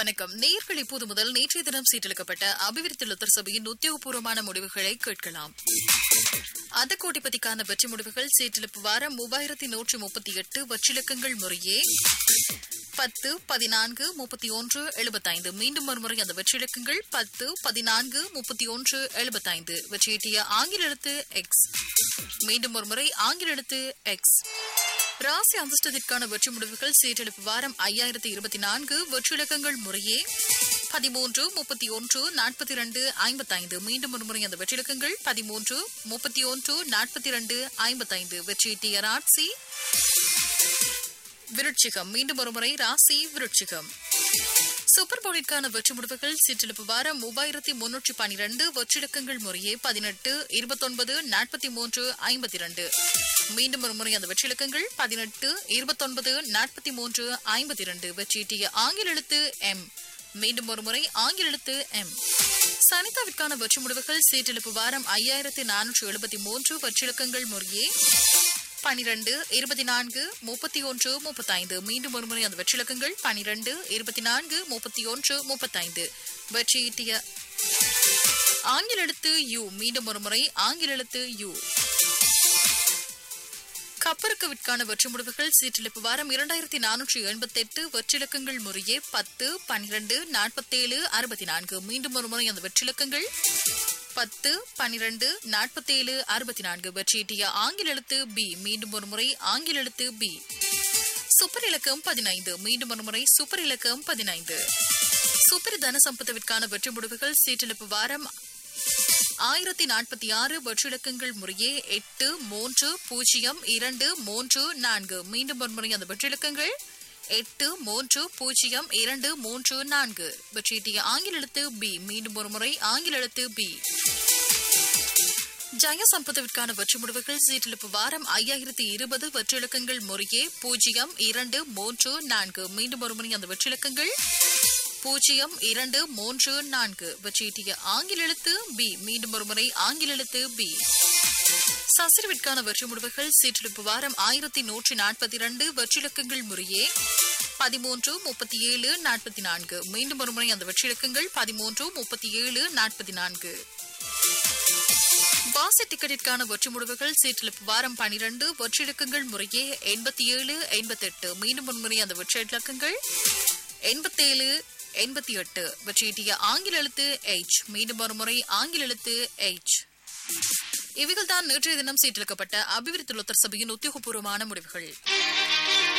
வணக்கம் நேர்கள் இப்போது முதல் நேற்றைய தினம் சீட்டளிக்கப்பட்ட அபிவிருத்தி லுத்தர் சபையின் உத்தியோகபூர்வமான முடிவுகளை கேட்கலாம் அந்த கோட்டிபதிக்கான வெற்றி முடிவுகள் சீட்டெழுப்பு வாரம் மூவாயிரத்தி நூற்றி முப்பத்தி எட்டு வெற்றிலக்கங்கள் முறையே பத்து பதினான்கு முப்பத்தி ஒன்று எழுபத்தைந்து மீண்டும் ஒருமுறை அந்த வெற்றிலக்கங்கள் பத்து பதினான்கு முப்பத்தி ஒன்று எழுபத்தைந்து வெற்றியீட்டிய ஆங்கில எழுத்து எக்ஸ் மீண்டும் ஒருமுறை ஆங்கில எழுத்து எக்ஸ் ராசி அந்தஸ்தத்திற்கான வெற்றி முடிவுகள் சீட்டெழுப்பு வாரம் ஐயாயிரத்தி இருபத்தி நான்கு வெற்றிலக்கங்கள் முறையே பதிமூன்று முப்பத்தி ஒன்று நாற்பத்தி இரண்டு ஐம்பத்தைந்து மீண்டும் ஒருமுறை அந்த வெற்றிலக்கங்கள் பதிமூன்று முப்பத்தி ஒன்று நாற்பத்தி இரண்டு ஐம்பத்தைந்து வெற்றியீட்டிய ராசி விருட்சிகம் மீண்டும் ஒருமுறை ராசி விருட்சிகம் சூப்பர் பவுலிற்கான வெற்றி முடிவுகள் சீற்றெழுப்பு வாரம் மூவாயிரத்தி முன்னூற்றி பனிரெண்டு வெற்றிலக்கங்கள் முறையே பதினெட்டு இருபத்தொன்பது நாற்பத்தி மூன்று ஐம்பத்தி இரண்டு மீண்டும் ஒரு முறை அந்த வெற்றிலக்கங்கள் பதினெட்டு இருபத்தொன்பது நாற்பத்தி மூன்று ஐம்பத்தி இரண்டு வெற்றியீட்டிய ஆங்கில எழுத்து எம் மீண்டும் ஒரு முறை ஆங்கில எழுத்து எம் சனிதாவிற்கான வெற்றி முடிவுகள் சீட்டெழுப்பு வாரம் ஐயாயிரத்தி நானூற்று எழுபத்தி மூன்று வெற்றிலக்கங்கள் முறையே பனிரெண்டு இருபத்தி நான்கு முப்பத்தி ஒன்று முப்பத்தைந்து மீண்டும் ஒருமுறை அந்த வெற்றிலக்கங்கள் பனிரெண்டு இருபத்தி நான்கு முப்பத்தி ஒன்று முப்பத்தைந்து வெற்றியீட்டிய ஆங்கில எழுத்து யு மீண்டும் ஒருமுறை ஆங்கில எழுத்து யு கப்பருக்கவிற்கான வெற்றி முடிவுகள் சீற்றெழுப்பு வாரம் இரண்டாயிரத்தி நானூற்றி எண்பத்தி எட்டு வெற்றிலக்கங்கள் முறையே பத்து பனிரெண்டு நாற்பத்தேழு அறுபத்தி நான்கு மீண்டும் ஒரு முறை அந்த வெற்றிலக்கங்கள் பத்து பனிரெண்டு நாற்பத்தேழு அறுபத்தி நான்கு வெற்றியீட்டிய ஆங்கில எழுத்து பி மீண்டும் ஒரு முறை ஆங்கில எழுத்து பி சூப்பர் இலக்கம் பதினைந்து மீண்டும் ஒரு முறை சூப்பர் இலக்கம் பதினைந்து சூப்பர் தன சம்பத்துவிற்கான வெற்றி முடிவுகள் சீட்டெழுப்பு வாரம் ஆயிரத்தி நாற்பத்தி ஆறு வெற்றிலக்கங்கள் முறையே எட்டு மூன்று பூஜ்ஜியம் இரண்டு மூன்று நான்கு மீண்டும் ஒரு முறை அந்த வெற்றிலக்கங்கள் எட்டு மூன்று பூஜ்ஜியம் இரண்டு மூன்று நான்கு வெற்றியீட்டிய ஆங்கில எழுத்து பி மீண்டும் ஒரு முறை ஆங்கில எழுத்து பி ஜய சம்பதவிற்கான வெற்றி முடிவுகள் சீட்டிழப்பு வாரம் ஐயாயிரத்தி இருபது வெற்றிலக்கங்கள் முறையே பூஜ்ஜியம் இரண்டு மூன்று நான்கு மீண்டும் ஒரு முறை அந்த வெற்றிலக்கங்கள் பூஜ்ஜியம் இரண்டு மூன்று நான்கு வெற்றியீட்டிய ஆங்கில எழுத்து பி மீண்டும் ஒரு முறை ஆங்கில எழுத்து பி சசிரவிற்கான வெற்றி முடிவுகள் சீற்றெடுப்பு வாரம் ஆயிரத்தி நூற்றி நாற்பத்தி இரண்டு வெற்றிலக்கங்கள் முறையே பதிமூன்று முப்பத்தி ஏழு நாற்பத்தி நான்கு மீண்டும் ஒரு முறை அந்த வெற்றிலக்கங்கள் பதிமூன்று முப்பத்தி ஏழு நாற்பத்தி நான்கு பாசி டிக்கெட்டிற்கான வெற்றி முடிவுகள் சீட்டிழப்பு வாரம் பனிரெண்டு வெற்றிலக்கங்கள் முறையே எண்பத்தி ஏழு எண்பத்தி எட்டு மீண்டும் ஒரு முறை அந்த வெற்றி இலக்கங்கள் எண்பத்தேழு எண்பத்தி எட்டு வெற்றியீட்டிய ஆங்கில எழுத்து எச் மீண்டும் ஒரு முறை ஆங்கில எழுத்து எச் இவைகள் தான் நேற்றைய தினம் சீட்டிழுக்கப்பட்ட அபிவிருத்தி லொத்தர் சபையின் உத்தியோகபூர்வமான முடிவுகள்